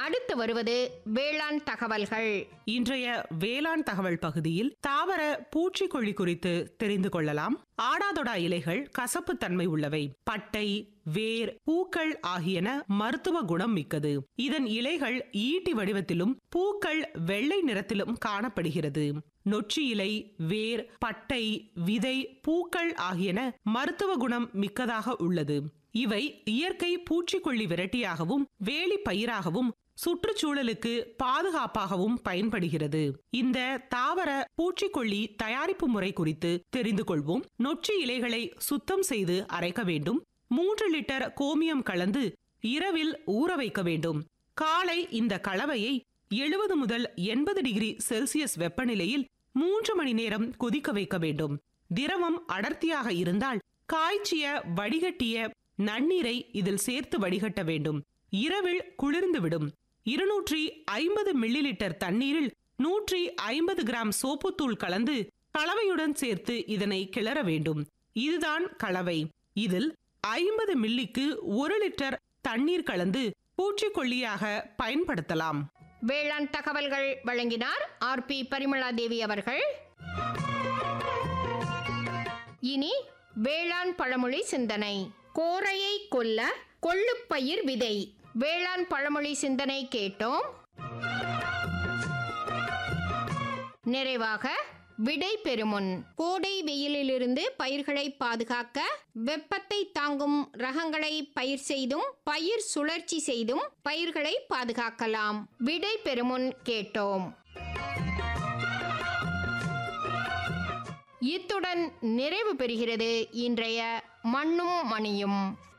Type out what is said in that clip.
அடுத்து வருவது வேளாண் தகவல்கள் இன்றைய வேளாண் தகவல் பகுதியில் தாவர பூச்சிக்கொல்லி குறித்து தெரிந்து கொள்ளலாம் ஆடாதொடா இலைகள் கசப்புத்தன்மை உள்ளவை பட்டை வேர் பூக்கள் ஆகியன மருத்துவ குணம் மிக்கது இதன் இலைகள் ஈட்டி வடிவத்திலும் பூக்கள் வெள்ளை நிறத்திலும் காணப்படுகிறது நொச்சி இலை வேர் பட்டை விதை பூக்கள் ஆகியன மருத்துவ குணம் மிக்கதாக உள்ளது இவை இயற்கை பூச்சிக்கொல்லி விரட்டியாகவும் வேலி பயிராகவும் சுற்றுச்சூழலுக்கு பாதுகாப்பாகவும் பயன்படுகிறது இந்த தாவர பூச்சிக்கொல்லி தயாரிப்பு முறை குறித்து தெரிந்து கொள்வோம் நொச்சி இலைகளை சுத்தம் செய்து அரைக்க வேண்டும் மூன்று லிட்டர் கோமியம் கலந்து இரவில் ஊற வைக்க வேண்டும் காலை இந்த கலவையை எழுபது முதல் எண்பது டிகிரி செல்சியஸ் வெப்பநிலையில் மூன்று மணி நேரம் கொதிக்க வைக்க வேண்டும் திரவம் அடர்த்தியாக இருந்தால் காய்ச்சிய வடிகட்டிய நன்னீரை இதில் சேர்த்து வடிகட்ட வேண்டும் இரவில் குளிர்ந்துவிடும் இருநூற்றி ஐம்பது மில்லி லிட்டர் தண்ணீரில் நூற்றி ஐம்பது கிராம் சோப்புத்தூள் கலந்து கலவையுடன் சேர்த்து இதனை கிளற வேண்டும் இதுதான் கலவை இதில் ஐம்பது மில்லிக்கு ஒரு லிட்டர் தண்ணீர் கலந்து பூச்சிக்கொல்லியாக பயன்படுத்தலாம் வேளாண் தகவல்கள் வழங்கினார் ஆர் பி பரிமளா தேவி அவர்கள் இனி வேளாண் பழமொழி சிந்தனை கோரையை கொல்ல கொள்ளுப்பயிர் விதை வேளாண் பழமொழி சிந்தனை கேட்டோம் நிறைவாக விடை பெறுமுன் கோடை வெயிலிலிருந்து பயிர்களை பாதுகாக்க வெப்பத்தை தாங்கும் ரகங்களை பயிர் செய்தும் பயிர் சுழற்சி செய்தும் பயிர்களை பாதுகாக்கலாம் விடை பெறுமுன் கேட்டோம் இத்துடன் நிறைவு பெறுகிறது இன்றைய மண்ணும் மணியும்